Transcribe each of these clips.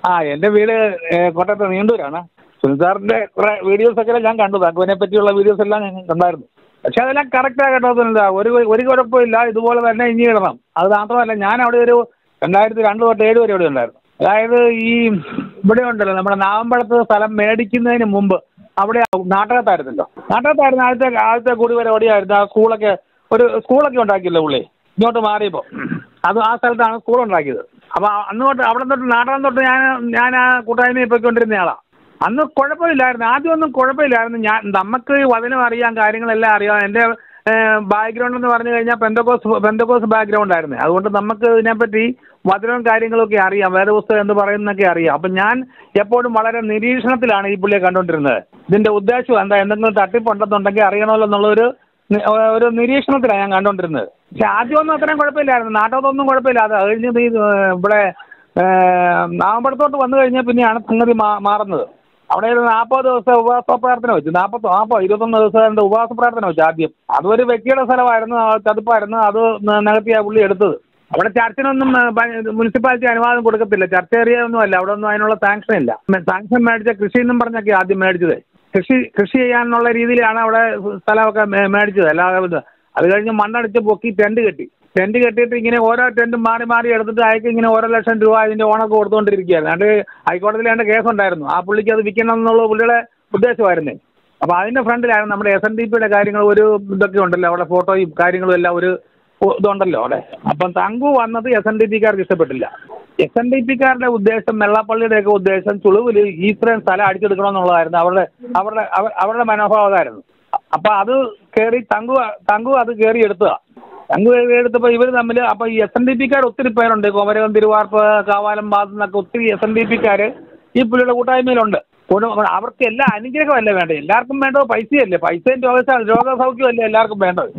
ആ എൻ്റെ വീട് ഏ, കോട്ടയത്ത് നീണ്ടൂരാണ് സുനിൽ സാറിൻ്റെ കുറേ വീഡിയോസ് ഒക്കെ ഞാൻ കണ്ടു തങ്കുവിനെ പറ്റിയുള്ള വീഡിയോസ് എല്ലാം ഞാൻ കണ്ടായിരുന്നു പക്ഷെ അതെല്ലാം കറക്റ്റാണ് കേട്ടോ സുനിൽ ഒരു ഒരു കുഴപ്പമില്ല ഇതുപോലെ തന്നെ ഇനി ഇടണം അത് മാത്രമല്ല ഞാൻ അവിടെ ഒരു രണ്ടായിരത്തി രണ്ട് തൊട്ട് ഏഴ് വരെ ഇവിടെ ഉണ്ടായിരുന്നു അതായത് ഈ ഇവിടെ ഉണ്ടല്ലോ നമ്മുടെ നാവമ്പഴത്ത് സ്ഥലം മേടിക്കുന്നതിന് മുമ്പ് അവിടെ നാട്ടകത്തായിരുന്നല്ലോ നാട്ടകത്തായിരുന്നു ആദ്യത്തെ ആദ്യത്തെ കുടിവരെ ഓടിയായിരുന്നു ആ സ്കൂളൊക്കെ ഒരു സ്കൂളൊക്കെ ഉണ്ടാക്കിയല്ലോ പുള്ളി ഇങ്ങോട്ട് മാറിയപ്പോൾ അത് ആ സ്ഥലത്താണ് സ്കൂൾ ഉണ്ടാക്കിയത് അപ്പോൾ അന്ന് തൊട്ട് അവിടെ തൊട്ട് നാടകം തൊട്ട് ഞാൻ ഞാൻ ആ കൂട്ടായ്മയിൽ പോയിക്കൊണ്ടിരുന്ന ആളാണ് അന്ന് കുഴപ്പമില്ലായിരുന്നു ആദ്യമൊന്നും കുഴപ്പമില്ലായിരുന്നു ഞാൻ നമുക്ക് വചനം അറിയാം കാര്യങ്ങളെല്ലാം അറിയാം എൻ്റെ ബാക്ക്ഗ്രൗണ്ട് എന്ന് പറഞ്ഞു കഴിഞ്ഞാൽ പെന്തക്കോസ് പെന്തക്കോസ് ബാക്ക്ഗ്രൗണ്ട് ആയിരുന്നു അതുകൊണ്ട് നമുക്ക് ഇതിനെപ്പറ്റി വചനവും കാര്യങ്ങളൊക്കെ അറിയാം വേദപുസ്തകം എന്ന് പറയുന്നതൊക്കെ അറിയാം അപ്പം ഞാൻ എപ്പോഴും വളരെ നിരീക്ഷണത്തിലാണ് ഈ പുള്ളിയെ കണ്ടുകൊണ്ടിരുന്നത് ഇതിൻ്റെ ഉദ്ദേശം എന്താ എന്തെങ്കിലും തട്ടിപ്പുണ്ടെന്നുണ്ടെങ്കിൽ അറിയണമല്ലോ എന്നുള്ളൊരു നി- ഒരു നിരീക്ഷണത്തിലാണ് ഞാൻ കണ്ടുകൊണ്ടിരുന്നത് പക്ഷെ ആദ്യമൊന്നും അത്രയും കുഴപ്പമില്ലായിരുന്നു നാട്ടകത്തൊന്നും കുഴപ്പമില്ല അത് കഴിഞ്ഞത് ഈ ഏഹ്, ഇവിടെ നാമ്പടത്തോട്ട് വന്നു കഴിഞ്ഞാൽ പിന്നെയാണ് സംഗതി മാ- മാറുന്നത് അവിടെ ഒരു നാൽപ്പത് ദിവസം ഉപവാസ പ്രാർത്ഥന വെച്ചു നാൽപ്പത്തി നാൽപ്പത് ഇരുപത്തൊന്ന് ദിവസം ഉപവാസ പ്രാർത്ഥന വെച്ചു ആദ്യം അതൊരു വ്യക്തിയുടെ സ്ഥലമായിരുന്നു ആ ചതുപ്പായിരുന്നു അത് ന- നികത്തിയാ പുള്ളി എടുത്തത് അവിടെ ചർച്ചിനൊന്നും ഏ, പ- മുനിസിപ്പാലിറ്റി അനുവാദം കൊടുക്കത്തില്ല ചർച്ച ഏരിയ ഒന്നും അല്ല അവിടെ ഒന്നും അതിനുള്ള സാങ്ഷൻ ഇല്ല സാങ്ഷൻ മേടിച്ച കൃഷി എന്നും പറഞ്ഞൊക്കെ ആദ്യം മേടിച്ചത് കൃഷി കൃഷി ചെയ്യാനുള്ള രീതിയിലാണ് അവിടെ സ്ഥലമൊക്കെ മേ- മേടിച്ചത് അല്ലാതെ ഇത് അത് കഴിഞ്ഞ് മണ്ണടിച്ച് പൊക്കി ടെൻറ്റ് കെട്ടി ടെൻറ്റ് കെട്ടിയിട്ട് ഇങ്ങനെ ഓരോ ടെൻറ്റും മാറി മാറി എടുത്തിട്ട് അയക്ക് ഇങ്ങനെ ഓരോ ലക്ഷം രൂപ അതിൻ്റെ ഓണൊക്കെ കൊടുത്തുകൊണ്ടിരിക്കുകയായിരുന്നു അതുകൊണ്ട് ഹൈക്കോടതിയിൽ അതിൻ്റെ കേസുണ്ടായിരുന്നു ആ പുള്ളിക്ക് അത് വിൽക്കണം എന്നുള്ള പുള്ളിയുടെ ഉദ്ദേശമായിരുന്നേ അപ്പോൾ അതിൻ്റെ ഫ്രണ്ടിലായിരുന്നു നമ്മുടെ എസ് എൻ ഡി പിയുടെ കാര്യങ്ങൾ ഒരു ഇതൊക്കെ ഉണ്ടല്ലോ അവിടെ ഫോട്ടോയും കാര്യങ്ങളും എല്ലാം ഒരു ഒ- ഇതുണ്ടല്ലോ അവിടെ അപ്പം തങ്കു വന്നത് എസ് എൻ ഡി പിക്കാർക്ക് ഇഷ്ടപ്പെട്ടില്ല എസ് എൻ ഡി പിക്കാരുടെ ഉദ്ദേശം വെള്ളാപ്പള്ളിയുടെയൊക്കെ ഉദ്ദേശം ചുളുവിൽ ഇത്രയും സ്ഥലം അടിച്ചെടുക്കണമെന്നുള്ളതായിരുന്നു അവരുടെ അവരുടെ അവ- അവരുടെ മനോഭാവം അതായിരുന്നു അപ്പം അത് കയറി തങ്കു തങ്കു അത് കയറി എടുത്തതാ തങ്കു കയറി എടുത്തപ്പോൾ ഇവർ തമ്മിൽ അപ്പോൾ ഈ എസ് എൻ ഡി പിക്കാർ ഒത്തിരി പേരുണ്ട് കോമരകം തിരുവാർപ്പ് കാവാലം ഭാഗത്തു നിന്നൊക്കെ ഒത്തിരി എസ് എൻ ഡി പിക്കാർ ഈ പുള്ളിയുടെ കൂട്ടായ്മയിലുണ്ട് കൂടെ- അവർക്ക് എല്ലാ അനുഗ്രഹമല്ല വേണ്ടത് എല്ലാവർക്കും വേണ്ടത് പൈസയല്ലേ പൈസയും രോഗ രോഗസൗഖ്യമല്ലേ എല്ലാവർക്കും വേണ്ടത്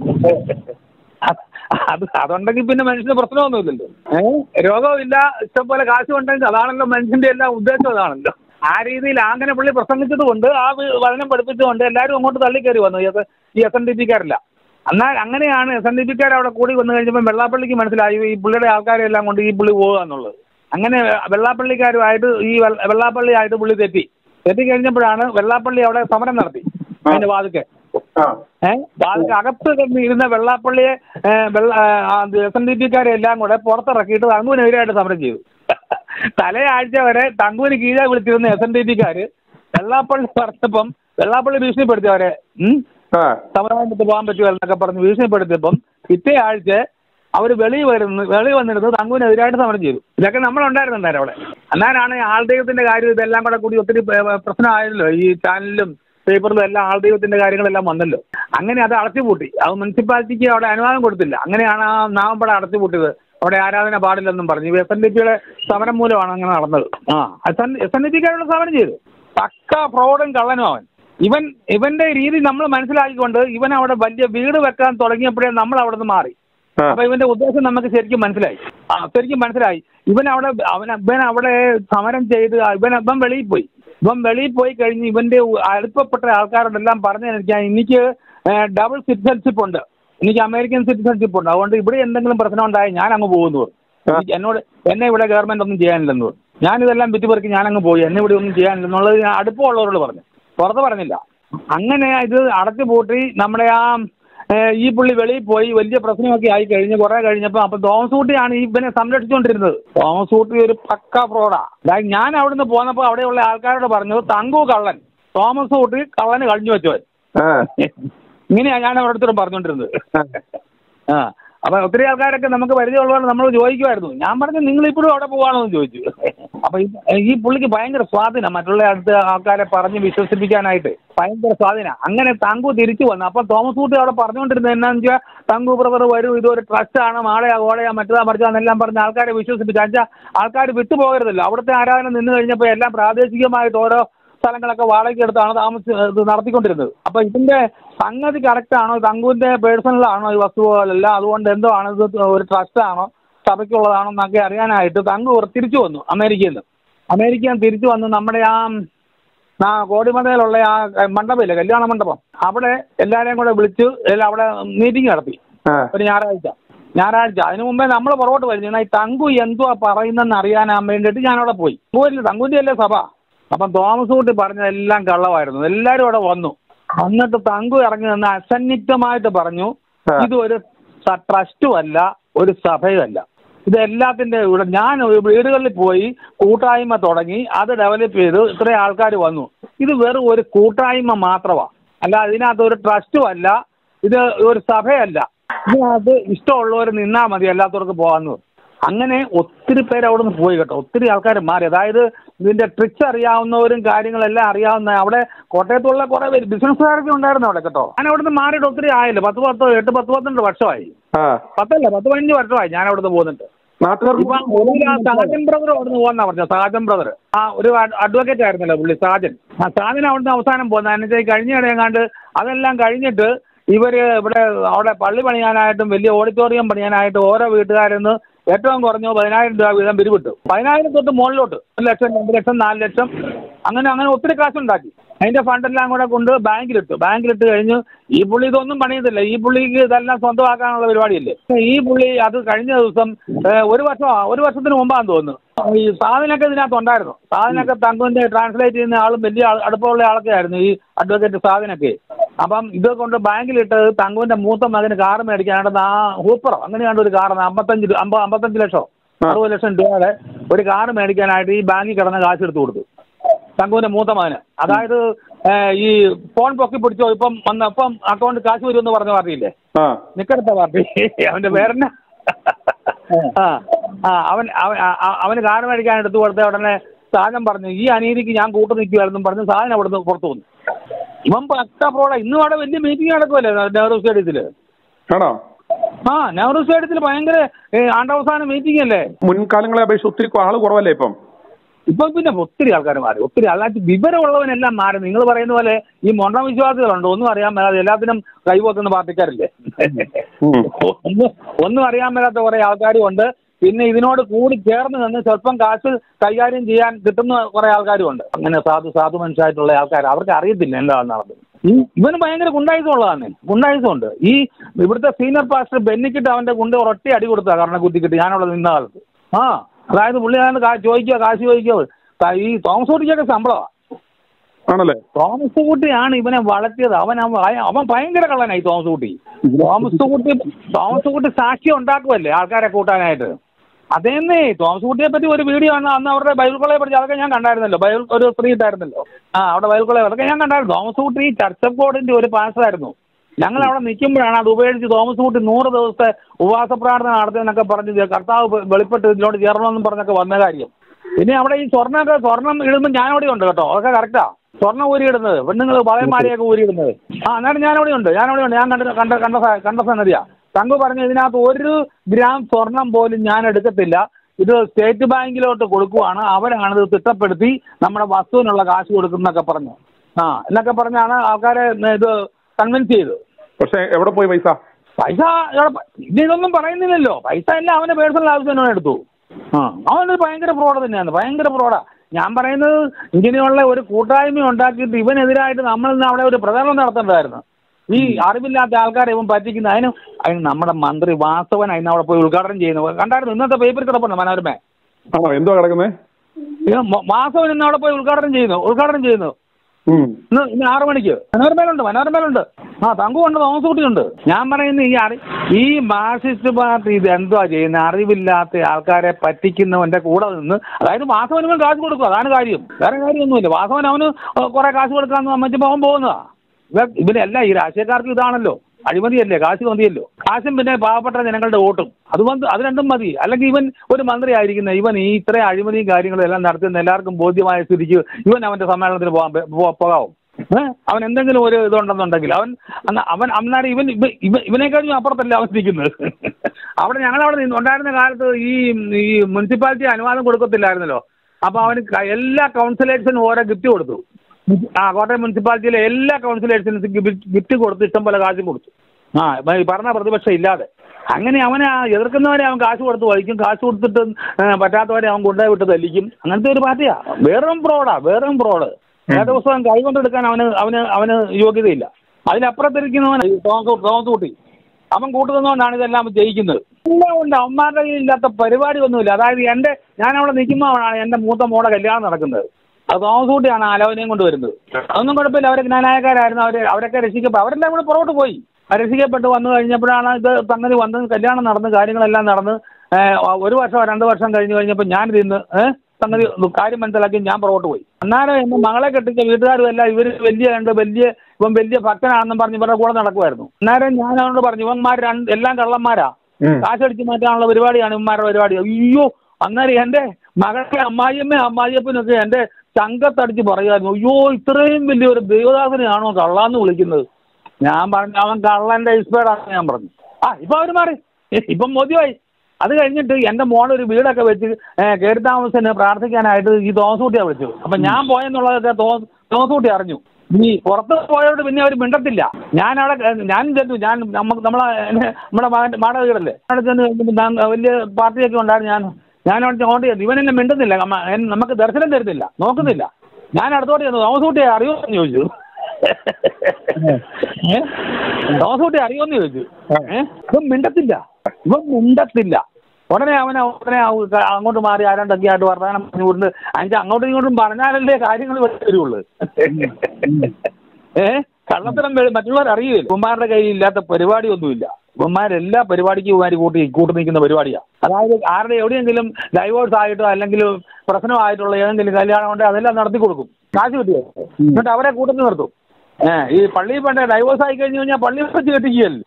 അത് അത് അതുണ്ടെങ്കിൽ പിന്നെ മനുഷ്യന് പ്രശ്നമൊന്നുമില്ലല്ലോ ഏഹ് രോഗമില്ല ഇഷ്ടംപോലെ കാശും ഉണ്ടെങ്കിൽ അതാണല്ലോ മനുഷ്യന്റെ എല്ലാം ഉദ്ദേശം അതാണല്ലോ ആ രീതിയിൽ അങ്ങനെ പുള്ളി പ്രസംഗിച്ചത് കൊണ്ട് ആ വി- വചനം പഠിപ്പിച്ചതുകൊണ്ട് എല്ലാവരും അങ്ങോട്ട് തള്ളിക്കയറി വന്നു ഈ എസ്- ഈ എസ് എൻ ഡി പിക്കാരില്ല എന്നാൽ അങ്ങനെയാണ് എസ് എൻ ഡി പിക്കാർ അവിടെ കൂടി വന്നു കഴിഞ്ഞപ്പോൾ വെള്ളാപ്പള്ളിക്ക് മനസ്സിലായി ഈ പുള്ളിയുടെ ആൾക്കാരെ എല്ലാം കൊണ്ട് ഈ പുള്ളി പോകുക എന്നുള്ളത് അങ്ങനെ വെള്ളാപ്പള്ളിക്കാരുമായിട്ട് ഈ വെള്ള- വെള്ളാപ്പള്ളിയായിട്ട് പുള്ളി തെറ്റി തെറ്റി കഴിഞ്ഞപ്പോഴാണ് വെള്ളാപ്പള്ളി അവിടെ സമരം നടത്തി അതിന്റെ വാതിക്കെ ആ ഏഹ് വാതിക്ക് അകത്ത് കിടന്ന് ഇരുന്ന വെള്ളാപ്പള്ളിയെ ഏഹ്, വെള്ള എസ് എൻ ഡി പിക്കാരെ എല്ലാം കൂടെ പുറത്തിറക്കിയിട്ട് തങ്കുവിനെതിരായിട്ട് സമരം ചെയ്തു തലയാഴ്ച വരെ തങ്കുവിന് കീഴെ വിളിച്ചിരുന്ന എസ് എൻ ഡി പിക്കാര് വെള്ളാപ്പള്ളി പറഞ്ഞപ്പം വെള്ളാപ്പള്ളി ഭീഷണിപ്പെടുത്തി അവരെ ഉം? ആ സമരമായിട്ട് പോകാൻ പറ്റുമോ എന്നൊക്കെ പറഞ്ഞ് ഭീഷണിപ്പെടുത്തിയപ്പം പിറ്റേ ആഴ്ച അവർ വെളി വരുന്നു വെളി വന്നിരുന്ന് തങ്കുവിനെതിരായിട്ട് സമരം ചെയ്തു ഇതൊക്കെ നമ്മളുണ്ടായിരുന്നുണ്ടായിരുന്നു അവിടെ അന്നാലാണ് ആൾദൈവത്തിന്റെ കാര്യം ഇതെല്ലാം കൂടെ കൂടി ഒത്തിരി പ- പ്രശ്നമായല്ലോ ഈ ചാനലിലും പേപ്പറിലും എല്ലാം ആൾദൈവത്തിന്റെ കാര്യങ്ങളെല്ലാം വന്നല്ലോ അങ്ങനെ അത് അടച്ചുപൂട്ടി അത് മുനിസിപ്പാലിറ്റിക്ക് അവിടെ അനുവാദം കൊടുത്തില്ല അങ്ങനെയാണ് ആ നാവമ്പട അടച്ചുപൂട്ടിയത് അവിടെ ആരാധന പാടില്ലെന്നും പറഞ്ഞു എസ് എൻ ഡി പിയുടെ സമരം മൂലമാണ് അങ്ങനെ നടന്നത് ആ S N S N D പിക്കാരുടെ സമരം ചെയ്തു പക്ക ഫ്രോഡും കള്ളനും അവൻ ഇവൻ ഇവന്റെ രീതി നമ്മൾ മനസ്സിലാക്കിക്കൊണ്ട് ഇവൻ അവിടെ വലിയ വീട് വെക്കാൻ തുടങ്ങിയപ്പോഴേ നമ്മൾ അവിടെ നിന്ന് മാറി ആ അപ്പൊ ഇവന്റെ ഉദ്ദേശം നമുക്ക് ശരിക്കും മനസ്സിലായി ആ ശരിക്കും മനസ്സിലായി ഇവൻ അവിടെ അവൻ ഇവൻ അവിടെ സമരം ചെയ്ത് ഇവൻ ഇവൻ വെളിയിൽ പോയി ഇവൻ വെളിയിൽ പോയി കഴിഞ്ഞ് ഇവന്റെ ഉ- അടുപ്പപ്പെട്ട ആൾക്കാരോടെല്ലാം പറഞ്ഞു എനിക്ക് എനിക്ക് ഡബിൾ സിറ്റിസൺഷിപ്പ് ഉണ്ട് എനിക്ക് അമേരിക്കൻ സിറ്റിസൺഷിപ്പ് ഉണ്ട് അതുകൊണ്ട് ഇവിടെ എന്തെങ്കിലും പ്രശ്നം ഉണ്ടായി ഞാൻ അങ്ങ് പോകുന്നു എനിക്ക് എന്നോട് എന്നെ ഇവിടെ ഗവൺമെന്റ് ഒന്നും ചെയ്യാനില്ലെന്ന് പറഞ്ഞു ഞാനിതെല്ലാം വിറ്റുപെറുക്കി ഞാൻ അങ്ങ് പോയി എന്നെ ഇവിടെ ഒന്നും ചെയ്യാനില്ലെന്നുള്ളത് ഞാൻ അടുപ്പമുള്ളവരോട് പറഞ്ഞു പുറത്ത് പറഞ്ഞില്ല അങ്ങനെ ഇത് അടച്ചു പൂട്ടി നമ്മുടെ ആ ഏഹ് ഈ പുള്ളി വെളിയിൽ പോയി വലിയ പ്രശ്നമൊക്കെ ആയി കഴിഞ്ഞ് കുറെ കഴിഞ്ഞപ്പോൾ അപ്പൊ തോമസ് ഊട്ടിയാണ് ഈ ഇവനെ സംരക്ഷിച്ചുകൊണ്ടിരുന്നത് തോമസ് ഊട്ടി ഒരു പക്ക ഫ്രോഡാ അതായത് ഞാൻ അവിടുന്ന് പോന്നപ്പോൾ അവിടെയുള്ള ആൾക്കാരോട് പറഞ്ഞു തങ്കു കള്ളൻ തോമസ് ഊട്ടി കള്ളന് കഴിഞ്ഞു വെച്ചവൻ ആ ഇങ്ങനെയാണ് ഞാൻ അവരുടെ പറഞ്ഞുകൊണ്ടിരുന്നത് ആ അപ്പൊ ഒത്തിരി ആൾക്കാരൊക്കെ നമുക്ക് പരിചയമുള്ളവർ നമ്മൾ ചോദിക്കുമായിരുന്നു ഞാൻ പറഞ്ഞു നിങ്ങൾ ഇപ്പോഴും അവിടെ പോവാണോ എന്ന് ചോദിച്ചു അപ്പൊ ഈ- ഈ പുള്ളിക്ക് ഭയങ്കര സ്വാധീനം മറ്റുള്ള അടുത്ത ആൾക്കാരെ പറഞ്ഞ് വിശ്വസിപ്പിക്കാനായിട്ട് ഭയങ്കര സ്വാധീനം അങ്ങനെ തങ്കു തിരിച്ചു വന്നു അപ്പൊ തോമസ് കുട്ടി അവിടെ പറഞ്ഞുകൊണ്ടിരുന്നത് എന്നാന്ന് വെച്ചാൽ തങ്കു ബ്രദർ വരും ഇതൊരു ട്രസ്റ്റ് ആണ് മാളയാ ഓളയാ മറ്റേതാ മറിച്ചാന്നെല്ലാം പറഞ്ഞ് ആൾക്കാരെ വിശ്വസിപ്പിച്ചു വെച്ചാൽ ആൾക്കാർ വിട്ടുപോകരുതല്ലോ അവിടുത്തെ ആരാധന നിന്ന് കഴിഞ്ഞപ്പോൾ എല്ലാം പ്രാദേശികമായിട്ട് ഓരോ സ്ഥലങ്ങളൊക്കെ വാടകയ്ക്ക് എടുത്താണ് താമസിച്ച് ഇത് നടത്തിക്കൊണ്ടിരുന്നത് അപ്പൊ ഇതിന്റെ സംഗതി കറക്റ്റ് ആണോ തങ്കുവിന്റെ പേഴ്സണൽ ആണോ ഈ വസ്തുവകളല്ല അതുകൊണ്ട് എന്തോ ആണ് ഇത് ഒരു ട്രസ്റ്റ് ആണോ സഭയ്ക്കുള്ളതാണോ എന്നൊക്കെ അറിയാനായിട്ട് തങ്കു തിരിച്ചു വന്നു അമേരിക്കയിൽ നിന്ന് അമേരിക്കയിൽ നിന്ന് തിരിച്ചു വന്ന് നമ്മുടെ ആ ആ കോടിമതയിലുള്ള ആ മണ്ഡപമില്ലേ കല്യാണ മണ്ഡപം അവിടെ എല്ലാവരെയും കൂടെ വിളിച്ച് എല്ലാം അവിടെ മീറ്റിംഗ് നടത്തി ആ ഒരു ഞായറാഴ്ച ഞായറാഴ്ച അതിന് മുമ്പേ നമ്മൾ പുറകോട്ട് വരുന്നു എന്നാൽ ഈ തങ്കു എന്തുവാ പറയുന്നതെന്ന് അറിയാനാൻ വേണ്ടിയിട്ട് ഞാനവിടെ പോയി പോയില്ല തങ്കുവിൻ്റെ അല്ലേ സഭ അപ്പം തോമസ് കുട്ടി പറഞ്ഞതെല്ലാം കള്ളമായിരുന്നു എല്ലാവരും അവിടെ വന്നു എന്നിട്ട് തങ്കു ഇറങ്ങി നിന്ന് അസന്നിഗ്ധമായിട്ട് പറഞ്ഞു ആ. ഇത് ഒരു സ- ട്രസ്റ്റും അല്ല ഒരു സഭയും അല്ല ഇത് എല്ലാത്തിൻ്റെ ഇവിടെ ഞാൻ വീടുകളിൽ പോയി കൂട്ടായ്മ തുടങ്ങി അത് ഡെവലപ്പ് ചെയ്ത് ഇത്രയും ആൾക്കാർ വന്നു ഇത് വെറും ഒരു കൂട്ടായ്മ മാത്രമാണ് അല്ല ഇതിനകത്ത് ഒരു ട്രസ്റ്റും അല്ല ഇത് ഒരു സഭയല്ല ഇതിനകത്ത് ഇഷ്ടമുള്ളവർ നിന്നാൽ മതി അല്ലാത്തവർക്ക് പോകാമെന്ന് പറഞ്ഞു. അങ്ങനെ ഒത്തിരി പേര് അവിടെ നിന്ന് പോയി കേട്ടോ ഒത്തിരി ആൾക്കാർ മാറി അതായത് ഇതിന്റെ ട്രിക്സ് അറിയാവുന്നവരും കാര്യങ്ങളെല്ലാം അറിയാവുന്ന അവിടെ കോട്ടയത്തുള്ള കുറെ പേര് ബിസിനസ്സുകാരൊക്കെ ഉണ്ടായിരുന്നു അവിടെ കേട്ടോ ഞാൻ അവിടെ നിന്ന് മാറിയിട്ട് ഒത്തിരി ആയില്ല പത്ത് പത്തോ എട്ട് പത്ത് പന്ത്രണ്ട് വർഷമായി ആ പത്തല്ല പത്ത് പതിനഞ്ച് വർഷമായി ഞാൻ അവിടെ നിന്ന് പോകുന്നുണ്ട് നാട്ടുകാർക്ക് ഇപ്പം ഒടുവിൽ ആ സാജൻ ബ്രദർ അവിടെ നിന്ന് പോകുന്ന പറഞ്ഞത് സാജൻ ബ്രദർ ആ ഒരു അഡ്വക്കേറ്റ് ആയിരുന്നല്ലോ പുള്ളി സാജൻ ആ സാജൻ അവിടുന്ന് അവസാനം പോകുന്നത് എന്നുവെച്ചാൽ കഴിഞ്ഞ ഇടയെങ്ങാണ്ട് അതെല്ലാം കഴിഞ്ഞിട്ട് ഇവര് ഇവിടെ അവിടെ പള്ളി പണിയാനായിട്ടും വലിയ ഓഡിറ്റോറിയം പണിയാനായിട്ടും ഓരോ വീട്ടുകാരിൽ നിന്ന് ഏറ്റവും കുറഞ്ഞ പതിനായിരം രൂപ വീതം പിരിവിട്ടു പതിനായിരം തൊട്ട് മുകളിലോട്ട് ഒരു ലക്ഷം രണ്ട് ലക്ഷം നാല് ലക്ഷം അങ്ങനെ അങ്ങനെ ഒത്തിരി കാശുണ്ടാക്കി അതിന്റെ ഫണ്ടെല്ലാം കൂടെ കൊണ്ട് ബാങ്കിലിട്ടു ബാങ്കിലിട്ട് കഴിഞ്ഞ് ഈ പുള്ളി ഇതൊന്നും പണിയത്തില്ല ഈ പുള്ളിക്ക് ഇതെല്ലാം സ്വന്തമാക്കാനുള്ള പരിപാടിയല്ലേ ഈ പുള്ളി അത് കഴിഞ്ഞ ദിവസം ഏ, ഒരു വർഷം ഒരു വർഷത്തിന് മുമ്പാന്ന് തോന്നുന്നു ഈ സാധനമൊക്കെ ഇതിനകത്ത് ഉണ്ടായിരുന്നു സാധനമൊക്കെ തങ്കുവിന്റെ ട്രാൻസ്ലേറ്റ് ചെയ്യുന്ന ആളും വലിയ ആൾ- അടുപ്പമുള്ള ആളൊക്കെ ആയിരുന്നു ഈ അഡ്വക്കേറ്റ് സാധനമൊക്കെ അപ്പം ഇത് കൊണ്ട് ബാങ്കിലിട്ട് തങ്കുവിന്റെ മൂത്ത മകന് കാർ മേടിക്കാനായിട്ട് ആ ഹൂപ്പറോ അങ്ങനെയാണ് ഒരു കാർ അമ്പത്തഞ്ച് രൂ- അമ്പ അമ്പത്തഞ്ച് ലക്ഷം അറുപത് ലക്ഷം രൂപയുടെ ഒരു കാർ മേടിക്കാനായിട്ട് ഈ ബാങ്കിൽ കിടന്ന കാശ് എടുത്ത് കൊടുത്തു തങ്കുവിന്റെ മൂത്ത മകന് അതായത് ഏ, ഈ ഫോൺ പൊക്കി പിടിച്ചോ ഇപ്പം വന്നപ്പം അക്കൗണ്ട് കാശ് വരുമെന്ന് പറഞ്ഞ പാർട്ടിയില്ലേ ആ നിക്കടുത്ത പാർട്ടി അവന്റെ പേരെന്നെ ആ ആ അവൻ അവൻ- ആ- ആ- അവന് കാർ മേടിക്കാൻ എടുത്തു കൊടുത്ത ഉടനെ സാധനം പറഞ്ഞു ഈ അനീതിക്ക് ഞാൻ കൂട്ടു നിൽക്കുകയാണെന്നും പറഞ്ഞ് സാധനം അവിടുന്ന് പുറത്തു വന്നു ഇവൻ പക്ക പ്രോള ഇന്നും അവിടെ വലിയ മീറ്റിംഗ് നടക്കുമല്ലേ നെഹ്റു സ്റ്റേഡിയത്തിൽ ആണോ ആ നെഹ്റു സ്റ്റേഡിയത്തിൽ ഭയങ്കര ഏ, ആണ്ടവസാന മീറ്റിംഗ് അല്ലേ മുൻകാലങ്ങളെ അപേക്ഷിച്ച് ഒത്തിരി ആള് കുറവല്ലേ ഇപ്പം ഇപ്പൊ പിന്നെ ഒത്തിരി ആൾക്കാർ മാറി ഒത്തിരി അല്ലാത്ത വിവരമുള്ളവനെല്ലാം മാറി നിങ്ങൾ പറയുന്ന പോലെ ഈ മൊണ്ണ വിശ്വാസികളുണ്ട് ഒന്നും അറിയാൻ മേലാതെ എല്ലാത്തിനും കൈപോക്കുന്ന പാർട്ടിക്കാരില്ലേ ഉം. ഒന്നും ഒന്നും അറിയാൻ മേലാത്ത കുറെ ആൾക്കാരും ഉണ്ട് പിന്നെ ഇതിനോട് കൂടി ചേർന്ന് നിന്ന് സ്വല്പം കാശ് കൈകാര്യം ചെയ്യാൻ കിട്ടുന്ന കുറെ ആൾക്കാരും ഉണ്ട് അങ്ങനെ സാധു സാധു മനുഷ്യരായിട്ടുള്ള ആൾക്കാർ അവർക്ക് അറിയത്തില്ല എന്താണ് നടന്നത് ഈ ഇവന് ഭയങ്കര ഗുണ്ടായുസമുള്ളതാണ് ഗുണ്ടായുസമുണ്ട് ഈ ഇവിടുത്തെ സീനിയർ പാസ്റ്റർ ബെന്നിക്കിട്ട് അവന്റെ ഗുണ്ട ഒരൊറ്റ അടി കൊടുത്താ കാരണം കുത്തിക്കിട്ട് ഞാനവിടെ നിന്ന കാലത്ത് ആ അതായത് പുള്ളി അതായത് കാ ചോദിക്കുക കാശ് ചോദിക്കുക ത- ഈ തോമസ് കുട്ടിക്കൊക്കെ ശമ്പളമാണ് ആണല്ലേ തോമസ് കുട്ടിയാണ് ഇവനെ വളർത്തിയത് അവൻ അവൻ അവൻ ഭയങ്കര കള്ളനായി തോമസ് കുട്ടി തോമസ് കുട്ടി തോമസ് കുട്ടി സാക്ഷി ഉണ്ടാക്കുമല്ലേ ആൾക്കാരെ കൂട്ടാനായിട്ട് അതേന്നേ തോമസ് കുട്ടിയെ പറ്റി ഒരു വീഡിയോ ആണ് അന്ന് അവരുടെ ബൈബിൾ കോളേജ് പഠിച്ച അതൊക്കെ ഞാൻ കണ്ടായിരുന്നല്ലോ ബൈബിൾ ഒരു സ്ത്രീ ഇട്ടായിരുന്നല്ലോ ആ അവിടെ ബൈബിൾ കോളേജ് അതൊക്കെ ഞാൻ കണ്ടായിരുന്നു തോമസ് കുട്ടി ഈ ചർച്ച് ഓഫ് ഗോഡിന്റെ ഒരു പാസ്സായിരുന്നു ഞങ്ങൾ അവിടെ നിൽക്കുമ്പോഴാണ് അത് ഉപയോഗിച്ച് തോമസ് കുട്ടി നൂറ് ദിവസത്തെ ഉപവാസ പ്രാർത്ഥന നടത്തിയെന്നൊക്കെ പറഞ്ഞ് കർത്താവ് വെ- വെളിപ്പെട്ട് ഇതിലോട്ട് ചേരണമെന്നും പറഞ്ഞൊക്കെ വന്ന കാര്യം പിന്നെ അവിടെ ഈ സ്വർണ്ണമൊക്കെ സ്വർണം ഇടുമ്പോൾ ഞാൻ അവിടെ ഉണ്ട് കേട്ടോ അതൊക്കെ കറക്റ്റാ സ്വർണ്ണം ഊരിയിടുന്നത് പെണ്ണുങ്ങൾ വളയമാലയൊക്കെ ഊരിയിടുന്നത് ആ എന്നാലും ഞാൻ അവിടെ ഉണ്ട് ഞാൻ അവിടെ ഉണ്ട് ഞാൻ കണ്ട കണ്ട കണ്ട സ- കണ്ട സംഗതിയാ തങ്കു പറഞ്ഞു ഇതിനകത്ത് ഒരു ഗ്രാം സ്വർണം പോലും ഞാൻ എടുക്കത്തില്ല ഇത് സ്റ്റേറ്റ് ബാങ്കിലോട്ട് കൊടുക്കുവാണ് അവരാണ് ഇത് തിട്ടപ്പെടുത്തി നമ്മുടെ വസ്തുവിനുള്ള കാശ് കൊടുക്കുന്നൊക്കെ പറഞ്ഞു ആ എന്നൊക്കെ പറഞ്ഞാണ് ആൾക്കാരെ ഇത് കൺവിൻസ് ചെയ്തത് പക്ഷെ എവിടെ പോയി പൈസ പൈസ എവിടെ പ- ഇത് ഇതൊന്നും പറയുന്നില്ലല്ലോ പൈസ എല്ലാം അവന്റെ പേഴ്സണൽ ആവശ്യത്തിന് അവൻ എടുത്തു ആ അവനൊരു ഭയങ്കര ഫ്രോഡ് തന്നെയാണ് ഭയങ്കര ഫ്രോഡാ ഞാൻ പറയുന്നത് ഇങ്ങനെയുള്ള ഒരു കൂട്ടായ്മ ഉണ്ടാക്കിയിട്ട് ഇവനെതിരായിട്ട് നമ്മൾ ഇന്ന് അവിടെ ഒരു പ്രചരണം നടത്തേണ്ടതായിരുന്നു ഈ അറിവില്ലാത്ത ആൾക്കാരെ ഇവൻ പറ്റിക്കുന്ന അതിന് അതിന് നമ്മുടെ മന്ത്രി വാസവൻ അതിന് അവിടെ പോയി ഉദ്ഘാടനം ചെയ്യുന്നു കണ്ടായിരുന്നു ഇന്നത്തെ പേപ്പർ കിടപ്പുണ്ട് മനോരമ ആണോ എന്തോ കിടക്കുന്നേ ഇത് മ- വാസവൻ ഇന്ന് അവിടെ പോയി ഉദ്ഘാടനം ചെയ്യുന്നു ഉദ്ഘാടനം ചെയ്യുന്നു ഉം. ഇന്ന് ഇന്ന് ആറു മണിക്ക് മനോരമയിലുണ്ട് മനോരമയിലുണ്ട് ആ തങ്കുണ്ട് തോമസ് കുട്ടിയുണ്ട് ഞാൻ പറയുന്നത് ഈ അറി ഈ മാർക്സിസ്റ്റ് പാർട്ടി ഇത് എന്തുവാ ചെയ്യുന്നത് അറിവില്ലാത്ത ആൾക്കാരെ പറ്റിക്കുന്നവന്റെ കൂടെ നിന്ന് അതായത് വാസവന് ഇവൻ കാശ് കൊടുക്കും അതാണ് കാര്യം വേറെ കാര്യമൊന്നുമില്ല വാസവൻ അവന് കുറെ കാശ് കൊടുക്കാന്ന് സമ്മതിച്ചപ്പോൾ അവൻ പോകുന്നതാ ഇവ ഇവരല്ല ഈ രാഷ്ട്രീയക്കാർക്ക് ഇതാണല്ലോ അഴിമതിയല്ലേ കാശ് മതിയല്ലോ കാശും പിന്നെ പാവപ്പെട്ട ജനങ്ങളുടെ വോട്ടും അത് വന്ന് അത് രണ്ടും മതി അല്ലെങ്കിൽ ഇവൻ ഒരു മന്ത്രി ആയിരിക്കുന്ന ഇവൻ ഈ ഇത്രയും അഴിമതിയും കാര്യങ്ങളും എല്ലാം നടത്തുന്ന എല്ലാവർക്കും ബോധ്യമായ സ്ഥിതിക്ക് ഇവൻ അവന്റെ സമ്മേളനത്തിന് പോകാൻ പ- പോ- പോകാവും ഏഹ് അവൻ എന്തെങ്കിലും ഒരു ഇതുണ്ടെന്നുണ്ടെങ്കിൽ അവൻ അന്ന- അവൻ അന്നേരം ഇവൻ ഇവ- ഇവ- ഇവനെക്കാളും അപ്പുറത്തല്ല അവൻ നിൽക്കുന്നത് അവിടെ ഞങ്ങളവിടെ നിന്ന് ഉണ്ടായിരുന്ന കാലത്ത് ഈ ഈ മുനിസിപ്പാലിറ്റി അനുവാദം കൊടുക്കത്തില്ലായിരുന്നല്ലോ അപ്പോൾ അവന് ക- എല്ലാ കൗൺസിലേഴ്സിനും ഓരോ ഗിഫ്റ്റ് കൊടുത്തു ആ കോട്ടയം മുനിസിപ്പാലിറ്റിയിലെ എല്ലാ കൗൺസിലേഴ്സിനും ഗിഫ്റ്റ് കൊടുത്ത് ഇഷ്ടം പോലെ കാശും കൊടുത്തു ആ ഇപ്പൊ ഈ പറഞ്ഞ പ്രതിപക്ഷം ഇല്ലാതെ അങ്ങനെ അവനെ ആ എതിർക്കുന്നവരെ അവൻ കാശ് കൊടുത്ത് വഹിക്കും കാശ് കൊടുത്തിട്ട് ഏ, പറ്റാത്തവരെ അവൻ കൊണ്ടുപോയി വിട്ട് തല്ലിക്കും അങ്ങനത്തെ ഒരു പാർട്ടിയാ വെറും ഫ്രോഡാ വെറും ഫ്രോഡ് ഏ ദിവസം കൈകൊണ്ടെടുക്കാൻ അവന് അവന് അവന് യോഗ്യതയില്ല അതിലപ്പുറത്തിരിക്കുന്നവൻ തോമസ് തോമസ് കുട്ടി അവൻ കൂട്ടുനിന്നുകൊണ്ടാണ് ഇതെല്ലാം ജയിക്കുന്നത് എല്ലാം ഉണ്ട് അവന്മാരുടെ കയ്യിൽ ഇല്ലാത്ത പരിപാടി ഒന്നുമില്ല അതായത് എൻ്റെ ഞാൻ അവിടെ നിൽക്കുമ്പോഴാണ് എൻ്റെ മൂത്ത മോടെ കല്യാണം നടക്കുന്നത് അത് തോമസൂട്ടിയാണ് ആലോചനയും കൊണ്ട് വരുന്നത് അതൊന്നും കുഴപ്പമില്ല അവരെ ജ്ഞാനായക്കാരായിരുന്നു അവർ അവരൊക്കെ രക്ഷിക്കപ്പെട്ടു അവരെല്ലാം കൂടെ പുറകോട്ട് പോയി ആ രക്ഷിക്കപ്പെട്ട് വന്നു കഴിഞ്ഞപ്പോഴാണ് ഇത് സംഗതി വന്ന് കല്യാണം നടന്ന് കാര്യങ്ങളെല്ലാം നടന്ന് ഏഹ്, ഒരു വർഷം രണ്ട് വർഷം കഴിഞ്ഞ് കഴിഞ്ഞപ്പോൾ ഞാനിത് ഇന്ന് ഏഹ്, സംഗതി കാര്യം മനസ്സിലാക്കി ഞാൻ പുറകോട്ട് പോയി അന്നേരം എൻ്റെ മകളെ കെട്ടിച്ച വീട്ടുകാരും എല്ലാം ഇവർ വലിയ രണ്ട് വലിയ ഇവൻ വലിയ ഭക്തനാണെന്നും പറഞ്ഞ് ഇവരുടെ കൂടെ നടക്കുമായിരുന്നു അന്നേരം ഞാൻ അവനോട് പറഞ്ഞു ഇവന്മാർ രണ്ട് എല്ലാം കള്ളന്മാരാ ഉം. കാശടിച്ച് മാറ്റാനുള്ള പരിപാടിയാണ് ഇവന്മാരുടെ പരിപാടി അയ്യോ അന്നേരം എൻ്റെ മകളെ അമ്മായിയമ്മ അമ്മായിയപ്പനൊക്കെ എൻ്റെ ചങ്കത്തടിച്ച് പറയുമായിരുന്നു അയ്യോ ഇത്രയും വലിയൊരു ദൈവദാസനെയാണോ കള്ളാന്ന് വിളിക്കുന്നത് ഞാൻ പറഞ്ഞു അവൻ കള്ളൻ്റെ ഇസ്പേഡാണെന്ന് ഞാൻ പറഞ്ഞു ആ ഇപ്പം അവർ മാറി ഇപ്പം മോദിയായി അത് കഴിഞ്ഞിട്ട് എൻ്റെ മോളൊരു ഒരു വീടൊക്കെ വെച്ച് കയറി താമസത്തിന് പ്രാർത്ഥിക്കാനായിട്ട് ഈ തോമസൂട്ടിയെ വിളിച്ചു അപ്പം ഞാൻ പോയെന്നുള്ളതൊക്കെ തോ തോമസൂട്ടി അറിഞ്ഞു ഈ പുറത്ത് പോയവരോട് പിന്നെ അവർ മിണ്ടത്തില്ല ഞാൻ അവിടെ ഞാൻ ചെന്നു ഞാൻ നമുക്ക് നമ്മളെ എന്നെ നമ്മുടെ മകൻ മാടക വീടല്ലേ അവിടെ ചെന്ന് കഴിഞ്ഞപ്പോൾ ഞാൻ വലിയ പാർട്ടിയൊക്കെ ഉണ്ടായിരുന്നു ഞാൻ ഞാൻ അവിടെ അങ്ങോട്ട് ചെന്നു ഇവനെന്നെ മിണ്ടുന്നില്ല അമ്മ, എൻ- നമുക്ക് ദർശനം തരുന്നില്ല നോക്കുന്നില്ല ഞാൻ അടുത്തോട്ട് ചെന്നു തോമസൂട്ടിയെ അറിയുമെന്ന് ചോദിച്ചു ഏ? തോമസൂട്ടി അറിയുമെന്ന് ചോദിച്ചു ഏ? ഇവൻ മിണ്ടത്തില്ല ഇവൻ മിണ്ടത്തില്ല ഉടനെ അവനെ ഉടനെ അവ- അങ്ങോട്ട് മാറി ആരാണ്ടൊക്കെ ആയിട്ട് വർത്തമാനം പറഞ്ഞുകൊണ്ട് അഞ്ച് അങ്ങോട്ടും ഇങ്ങോട്ടും പറഞ്ഞാലല്ലേ കാര്യങ്ങൾ വരുള്ളൂ ഏ കള്ളത്തരം വേ- മറ്റുള്ളവർ അറിയില്ല ഉമ്മാരുടെ കയ്യിൽ ഇല്ലാത്ത പരിപാടിയൊന്നുമില്ല ഉമ്മാരെല്ലാ പരിപാടിക്കും ഉമ്മാർ കൂട്ടി കൂട്ടി നിൽക്കുന്ന പരിപാടിയാണ് അതായത് ആരുടെ എവിടെയെങ്കിലും ഡൈവോഴ്സ് ആയിട്ടോ അല്ലെങ്കിൽ പ്രശ്നമായിട്ടുള്ള ഏതെങ്കിലും കല്യാണം ഉണ്ടെങ്കിൽ അതെല്ലാം നടത്തി കൊടുക്കും കാശ് കിട്ടിയോ എന്നിട്ട് അവരെ കൂട്ടത്തിൽ നിർത്തും ഏ ഈ പള്ളിയിൽ പണ്ട് ഡൈവോഴ്സ് ആയി കഴിഞ്ഞ് കഴിഞ്ഞാൽ പള്ളി വെച്ച് കെട്ടിക്കുകയല്ലേ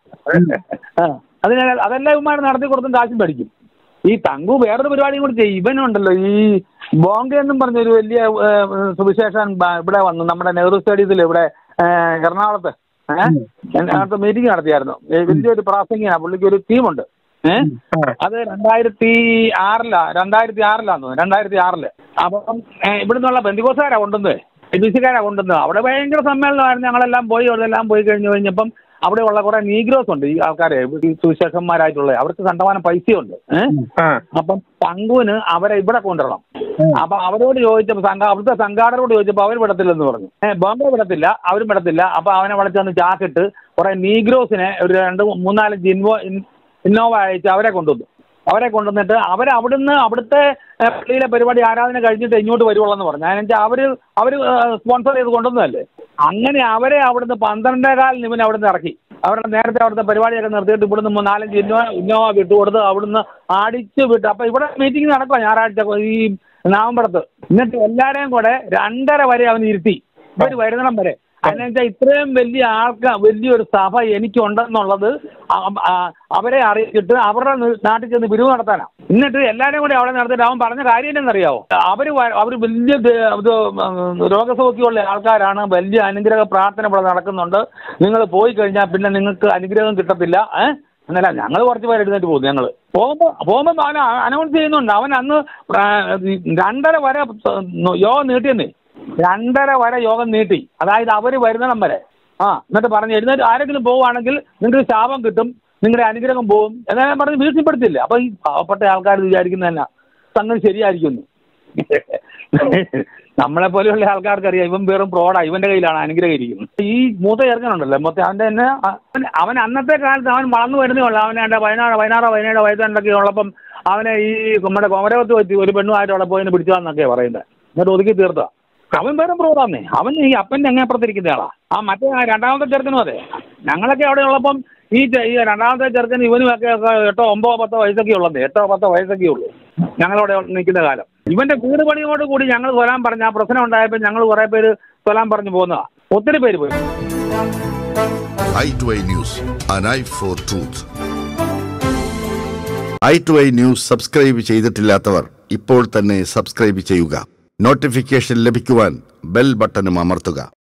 ആ അതിനാൽ അതെല്ലാം ഇവന്മാർ നടത്തി കൊടുത്തും കാശും പഠിക്കും ഈ തങ്കു വേറൊരു പരിപാടിയും കൂടി ചെയ്യും ഇവനുണ്ടല്ലോ ഈ ബോംബെ എന്നും പറഞ്ഞൊരു വലിയ ഏ, സുവിശേഷൻ ബ- ഇവിടെ വന്നു നമ്മുടെ നെഹ്റു സ്റ്റേഡിയത്തിൽ ഇവിടെ ഏ, എറണാകുളത്ത് ഏഹ് അതിനകത്ത് മീറ്റിംഗ് നടത്തിയായിരുന്നു ഏ, വലിയൊരു പ്രാസംഗിക പുള്ളിക്ക് ഒരു ടീമുണ്ട് ഏഹ് അത് രണ്ടായിരത്തി ആറിലാ രണ്ടായിരത്തി ആറിലാന്ന് തോന്നുന്നു രണ്ടായിരത്തി ആറില് അപ്പം ഏ, ഇവിടുന്നുള്ള ബന്ധുക്കോസുകാരാ കൊണ്ടുവന്നത് ബിസിക്കാരാ കൊണ്ടുവന്നത് അവിടെ ഭയങ്കര സമ്മേളനമായിരുന്നു ഞങ്ങളെല്ലാം പോയി അവിടെല്ലാം പോയി കഴിഞ്ഞ് കഴിഞ്ഞപ്പം അവിടെയുള്ള കുറെ നീഗ്രോസ് ഉണ്ട് ഈ ആൾക്കാരെ ഈ സുവിശേഷന്മാരായിട്ടുള്ള അവർക്ക് കണ്ടമാനം പൈസയുണ്ട് ഏഹ് ആ അപ്പം തങ്കുവിന് അവരെ ഇവിടെ കൊണ്ടുവരണം അപ്പൊ അവരോട് ചോദിച്ചപ്പോൾ സംഘ അവിടുത്തെ സംഘാടകരോട് ചോദിച്ചപ്പോൾ അവർ വിടത്തില്ലെന്ന് പറഞ്ഞു ഏഹ് ബോംബെ വിടത്തില്ല അവരും വിടത്തില്ല അപ്പൊ അവനെ അവിടെ ചെന്ന് ചാക്കിട്ട് കുറെ നീഗ്രോസിനെ ഒരു രണ്ട് മൂന്നാലഞ്ച് ഇൻവോ ഇൻ- ഇന്നോവ അയച്ച് അവരെ കൊണ്ടുവന്നു അവരെ കൊണ്ടുവന്നിട്ട് അവർ അവിടുന്ന് അവിടുത്തെ ഏഹ്, പള്ളിയിലെ പരിപാടി ആരാധന കഴിഞ്ഞിട്ട് ഇങ്ങോട്ട് വരുവുള്ളെന്ന് പറഞ്ഞു അതിനെച്ചാൽ അവര് അവര് സ്പോൺസർ ചെയ്ത് കൊണ്ടുവന്നതല്ലേ അങ്ങനെ അവരെ അവിടുന്ന് പന്ത്രണ്ടേ കാലിന് ഇവൻ അവിടുന്ന് ഇറക്കി അവരുടെ നേരത്തെ അവിടുത്തെ പരിപാടിയൊക്കെ നിർത്തിയിട്ട് ഇവിടുന്ന് മൂ- നാലഞ്ച് ഇന്നോവ ഇന്നോവ വിട്ടു കൊടുത്ത് അവിടുന്ന് അടിച്ച് വിട്ടു അപ്പൊ ഇവിടെ മീറ്റിംഗ് നടക്കുക ഞായറാഴ്ച ഈ നാവമ്പടത്ത് എന്നിട്ട് എല്ലാരെയും കൂടെ രണ്ടര വരെ അവൻ ഇരുത്തി ഇവർ വരുന്നിടം വരെ അതിനെച്ചാൽ ഇത്രയും വലിയ ആൾക്കാർ വലിയൊരു സഭ എനിക്കുണ്ടെന്നുള്ളത് അ- ആ- അവരെ അറിയിച്ചിട്ട് അവരുടെ നി- നാട്ടിൽ ചെന്ന് പിരിവ് നടത്താനാ എന്നിട്ട് എല്ലാവരെയും കൂടി അവിടെ നടത്തിയിട്ട് അവൻ പറഞ്ഞ കാര്യം എന്നറിയാവോ അവര് വ- അവര് വലിയ ദ- ഇത് രോഗസൗഖ്യമുള്ള ആൾക്കാരാണ് വലിയ അനുഗ്രഹ പ്രാർത്ഥന ഇവിടെ നടക്കുന്നുണ്ട് നിങ്ങൾ പോയി കഴിഞ്ഞാൽ പിന്നെ നിങ്ങൾക്ക് അനുഗ്രഹം കിട്ടത്തില്ല ഏഹ് എന്നല്ല ഞങ്ങൾ കുറച്ച് പേര് എഴുന്നേറ്റ് പോകും ഞങ്ങൾ പോകുമ്പോൾ പോകുമ്പോൾ അവൻ അനൗൺസ് ചെയ്യുന്നുണ്ട് അവൻ അന്ന് ആ, ഈ രണ്ടര വരെ യോഗം നീട്ടിയെന്നേ രണ്ടര വരെ യോഗം നീട്ടി അതായത് അവർ വരുന്നിടം വരെ ആ എന്നിട്ട് പറഞ്ഞു എഴുന്നേറ്റ് ആരെങ്കിലും പോവുകയാണെങ്കിൽ നിങ്ങൾക്ക് ശാപം കിട്ടും നിങ്ങളുടെ അനുഗ്രഹം പോകും എന്നാലും പറഞ്ഞ് ഭീഷണിപ്പെടുത്തില്ല അപ്പൊ ഈ പാവപ്പെട്ട ആൾക്കാർ വിചാരിക്കുന്ന തന്നെ സംഗതി ശരിയായിരിക്കുന്നു നമ്മളെ പോലെയുള്ള ആൾക്കാർക്ക് അറിയാം ഇവൻ വെറും പ്രോഡാ ഇവന്റെ കയ്യിലാണ് അനുഗ്രഹം ഇരിക്കുന്നത് ഈ മൂത്ത ചെറുക്കനുണ്ടല്ലോ മൊത്തം അവന്റെ തന്നെ അവൻ അവൻ അന്നത്തെ കാലത്ത് അവൻ വളർന്നു വരുന്നേ ഉള്ളൂ അവൻ എൻ്റെ പതിനാറ് പതിനാറോ പതിനേഴോ വയസ്സുണ്ടൊക്കെ ഉള്ളപ്പം അവനെ ഈ നമ്മുടെ കോമരകത്ത് വെച്ച് ഒരു പെണ്ണുമായിട്ട് അവിടെ പോയി പിടിച്ചതാന്നൊക്കെയാണ് പറയുന്നത് എന്നിട്ട് ഒതുക്കി തീർത്താ അവൻ വെറും പ്രോഡാന്നേ അവൻ ഈ അപ്പൻ്റെ അങ്ങേപ്പുറത്തിരിക്കുന്ന ആളാ ആ മറ്റേ ആ രണ്ടാമത്തെ ചെറുക്കനും അതെ ഞങ്ങളൊക്കെ അവിടെ ഉള്ളപ്പം ഈ ചെ- ഈ രണ്ടാമത്തെ ചെറുക്കൻ ഇവനും ഒക്കെ ഒക്കെ എട്ടോ ഒമ്പതോ പത്തോ വയസ്സൊക്കെ ഉള്ളത് എട്ടോ പത്തോ വയസ്സൊക്കെ ഉള്ളൂ ഞങ്ങളവിടെ നിൽക്കുന്ന കാലം ഇവന്റെ വീട് പണിയോട് കൂടി ഞങ്ങൾ കൊല്ലാൻ പറഞ്ഞ ആ പ്രശ്നം ഉണ്ടായപ്പോൾ ഞങ്ങൾ കുറേ പേര് കൊല്ലാൻ പറഞ്ഞു പോകുന്നതാ ഒത്തിരി പേര് പോയി eye to eye news an eye for truth eye to eye news subscribe ചെയ്തിട്ടില്ലാത്തവർ ഇപ്പോൾ തന്നെ സബ്സ്ക്രൈബ് ചെയ്യുക നോട്ടിഫിക്കേഷൻ ലഭിക്കുവാൻ ബെൽ ബട്ടണും അമർത്തുക